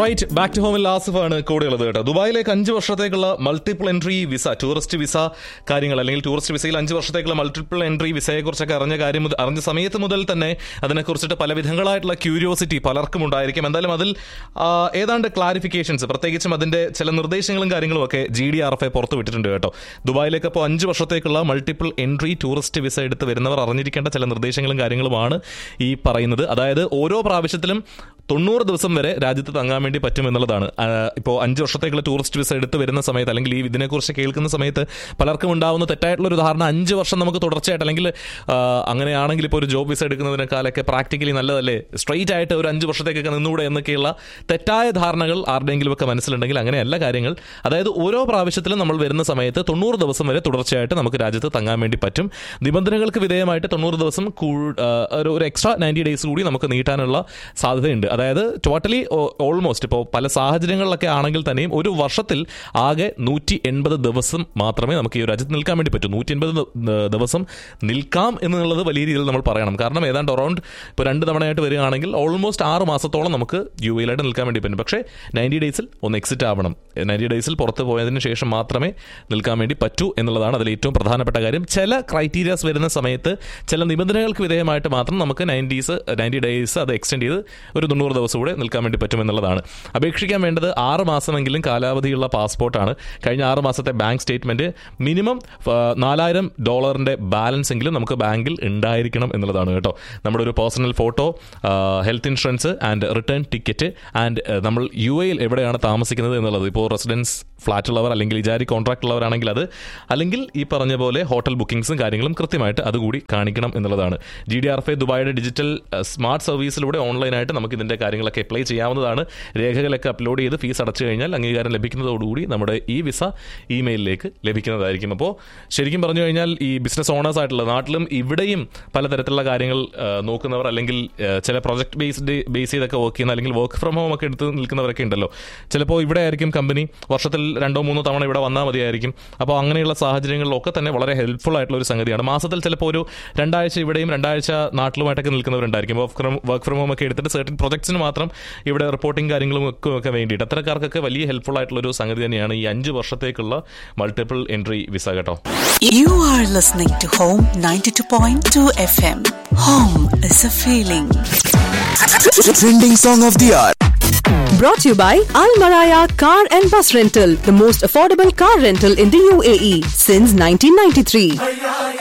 Right back to ഹോമിൽ ആസിഫ് ആണ് കൂടെയുള്ളത് കേട്ടോ ദുബായിലേക്ക് അഞ്ച് വർഷത്തേക്കുള്ള multiple entry visa tourist visa കാര്യങ്ങൾ അല്ലെങ്കിൽ ടൂറിസ്റ്റ് വിസയിൽ അഞ്ച് വർഷത്തേക്കുള്ള മൾട്ടിപ്പിൾ എൻട്രി വിസയെ കുറിച്ചൊക്കെ അറിഞ്ഞ കാര്യം മുതൽ- അറിഞ്ഞ സമയത്ത് മുതൽ തന്നെ അതിനെക്കുറിച്ചിട്ട് പല വിധങ്ങളായിട്ടുള്ള ക്യൂരിയോസിറ്റി പലർക്കും ഉണ്ടായിരിക്കും എന്തായാലും അതിൽ ആ, ഏതാണ്ട് ക്ലാരിഫിക്കേഷൻസ് പ്രത്യേകിച്ചും അതിന്റെ ചില നിർദ്ദേശങ്ങളും കാര്യങ്ങളും ഒക്കെ G D R F A പുറത്തു വിട്ടിട്ടുണ്ട് കേട്ടോ ദുബായിലേക്ക് അപ്പോൾ അഞ്ച് വർഷത്തേക്കുള്ള മൾട്ടിപ്പിൾ എൻട്രി ടൂറിസ്റ്റ് വിസ എടുത്ത് വരുന്നവർ അറിഞ്ഞിരിക്കേണ്ട ചില നിർദ്ദേശങ്ങളും കാര്യങ്ങളുമാണ് ഈ പറയുന്നത് അതായത് ഓരോ പ്രാവശ്യത്തിലും തൊണ്ണൂറ് ദിവസം വരെ രാജ്യത്ത് തങ്ങാൻ വേണ്ടി പറ്റും എന്നുള്ളതാണ് ആ, ഇപ്പോൾ അഞ്ച് വർഷത്തേക്കുള്ള ടൂറിസ്റ്റ് വിസ എടുത്ത് വരുന്ന സമയത്ത് അല്ലെങ്കിൽ ഈ ഇതിനെക്കുറിച്ച് കേൾക്കുന്ന സമയത്ത് പലർക്കും ഉണ്ടാവുന്ന തെറ്റായിട്ടുള്ള ഒരു ധാരണ അഞ്ച് വർഷം നമുക്ക് തുടർച്ചയായിട്ട് അല്ലെങ്കിൽ ആ, അങ്ങനെയാണെങ്കിൽ ഇപ്പോൾ ഒരു ജോബ് വിസ എടുക്കുന്നതിനേക്കാളൊക്കെ പ്രാക്ടിക്കലി നല്ലതല്ലേ സ്ട്രെയിറ്റ് ആയിട്ട് ഒരു അഞ്ച് വർഷത്തേക്കൊക്കെ നിന്നുകൂടെ എന്നൊക്കെയുള്ള തെറ്റായ ധാരണകൾ ആരുടെയെങ്കിലുമൊക്കെ മനസ്സിലുണ്ടെങ്കിൽ അങ്ങനെയല്ല കാര്യങ്ങൾ അതായത് ഓരോ പ്രാവശ്യത്തിലും നമ്മൾ വരുന്ന സമയത്ത് തൊണ്ണൂറ് ദിവസം വരെ തുടർച്ചയായിട്ട് നമുക്ക് രാജ്യത്ത് തങ്ങാൻ വേണ്ടി പറ്റും നിബന്ധനകൾക്ക് വിധേയമായിട്ട് തൊണ്ണൂറ് ദിവസം കൂ- ആ, ഒരു ഒരു എക്സ്ട്രാ നയൻറ്റി ഡേയ്സ് കൂടി നമുക്ക് നീട്ടാനുള്ള സാധ്യതയുണ്ട് അതായത് ടോട്ടലി ഓൾമോസ്റ്റ് ഇപ്പോൾ പല സാഹചര്യങ്ങളിലൊക്കെ ആണെങ്കിൽ തന്നെയും ഒരു വർഷത്തിൽ ആകെ നൂറ്റി എൺപത് ദിവസം മാത്രമേ നമുക്ക് ഈ ഒരു രാജ്യത്ത് നിൽക്കാൻ വേണ്ടി പറ്റൂ നൂറ്റി എൺപത് ദിവസം നിൽക്കാം എന്നുള്ളത് വലിയ രീതിയിൽ നമ്മൾ പറയണം കാരണം ഏതാണ്ട് അറൗണ്ട് ഇപ്പോൾ രണ്ട് തവണയായിട്ട് വരികയാണെങ്കിൽ ഓൾമോസ്റ്റ് ആറ് മാസത്തോളം നമുക്ക് യു എയിലായിട്ട് നിൽക്കാൻ വേണ്ടി പറ്റും പക്ഷേ നയൻറ്റി ഡേയ്സിൽ ഒന്ന് എക്സിറ്റ് ആവണം നയൻറ്റി ഡേയ്സിൽ പുറത്ത് പോയതിന് ശേഷം മാത്രമേ നിൽക്കാൻ വേണ്ടി പറ്റൂ എന്നുള്ളതാണ് അതിൽ ഏറ്റവും പ്രധാനപ്പെട്ട കാര്യം ചില ക്രൈറ്റീരിയാസ് വരുന്ന സമയത്ത് ചില നിബന്ധനകൾക്ക് വിധേയമായിട്ട് മാത്രം നമുക്ക് നയൻറ്റീസ് നയൻറ്റി ഡേയ്സ് അത് എക്സ്റ്റെൻഡ് ചെയ്ത് ഒരു തൊണ്ണൂറ് ദിവസം കൂടെ നിൽക്കാൻ വേണ്ടി പറ്റും എന്നുള്ളതാണ് അപേക്ഷിക്കാൻ വേണ്ടത് ആറ് മാസമെങ്കിലും കാലാവധിയുള്ള പാസ്പോർട്ടാണ് കഴിഞ്ഞ ആറ് മാസത്തെ ബാങ്ക് സ്റ്റേറ്റ്മെന്റ് മിനിമം നാലായിരം ഡോളറിന്റെ ബാലൻസ് എങ്കിലും നമുക്ക് ബാങ്കിൽ ഉണ്ടായിരിക്കണം എന്നുള്ളതാണ് കേട്ടോ നമ്മുടെ ഒരു personal photo health insurance and return ticket and നമ്മൾ യു എയിൽ എവിടെയാണ് താമസിക്കുന്നത് എന്നുള്ളത് ഇപ്പോൾ റെസിഡൻസ് ഫ്ലാറ്റ് ഉള്ളവർ അല്ലെങ്കിൽ ഇജാരി കോൺട്രാക്ട് ഉള്ളവരാണെങ്കിൽ അത് അല്ലെങ്കിൽ ഈ പറഞ്ഞ പോലെ ഹോട്ടൽ ബുക്കിംഗ്സും കാര്യങ്ങളും കൃത്യമായിട്ട് അതുകൂടി കാണിക്കണം എന്നുള്ളതാണ് ജി ഡി ആർ എഫ് ദുബായിയുടെ ഡിജിറ്റൽ സ്മാർട്ട് സർവീസിലൂടെ ഓൺലൈനായിട്ട് നമുക്ക് ഇതിന്റെ കാര്യങ്ങളൊക്കെ അപ്ലൈ ചെയ്യാവുന്നതാണ് രേഖകളൊക്കെ അപ്ലോഡ് ചെയ്ത് ഫീസ് അടച്ചു കഴിഞ്ഞാൽ അംഗീകാരം ലഭിക്കുന്നതോടുകൂടി നമ്മുടെ ഈ വിസ ഇമെയിലിലേക്ക് ലഭിക്കുന്നതായിരിക്കും അപ്പോൾ ശരിക്കും പറഞ്ഞു കഴിഞ്ഞാൽ ഈ ബിസിനസ് ഓണേഴ്സ് ആയിട്ടുള്ള നാട്ടിലും ഇവിടെയും പലതരത്തിലുള്ള കാര്യങ്ങൾ ആ, നോക്കുന്നവർ അല്ലെങ്കിൽ ആ, ചില പ്രൊജക്ട് ബേസ്ഡ് ബേസ് ചെയ്തൊക്കെ വർക്ക് ചെയ്യുന്ന അല്ലെങ്കിൽ വർക്ക് ഫ്രം ഹോം ഒക്കെ എടുത്ത് നിൽക്കുന്നവരൊക്കെ ഉണ്ടല്ലോ ചിലപ്പോൾ ഇവിടെ ആയിരിക്കും കമ്പനി വർഷത്തിൽ രണ്ടോ മൂന്നോ തവണ ഇവിടെ വന്നാൽ മതിയായിരിക്കും അപ്പോൾ അങ്ങനെയുള്ള സാഹചര്യങ്ങളിലൊക്കെ തന്നെ വളരെ ഹെൽപ്ഫുൾ ആയിട്ടുള്ള ഒരു സംഗതിയാണ് മാസത്തിൽ ചിലപ്പോൾ ഒരു രണ്ടാഴ്ച ഇവിടെയും രണ്ടാഴ്ച നാട്ടിലുമായിട്ടൊക്കെ നിൽക്കുന്നവരുണ്ടായിരിക്കും work from work from home ഒക്കെ എടുത്തിട്ട് സർട്ടൻ പ്രൊജക്ട്സിന് മാത്രം ഇവിടെ റിപ്പോർട്ടിംഗ് കാര്യങ്ങളും ഒക്കെ ഒക്കെ വേണ്ടിയിട്ട് അത്തരക്കാർക്കൊക്കെ വലിയ ഹെൽപ്ഫുൾ ആയിട്ടുള്ള ഒരു സംഗതി തന്നെയാണ് ഈ അഞ്ച് വർഷത്തേക്കുള്ള മൾട്ടിപ്പിൾ എൻട്രി വിസ കേട്ടോ You are listening to Home 92.2 FM. Home is a feeling. Trending song of the hour. Brought to you by Al Maraya Car and Bus Rental, the most affordable car rental in the UAE since 1993.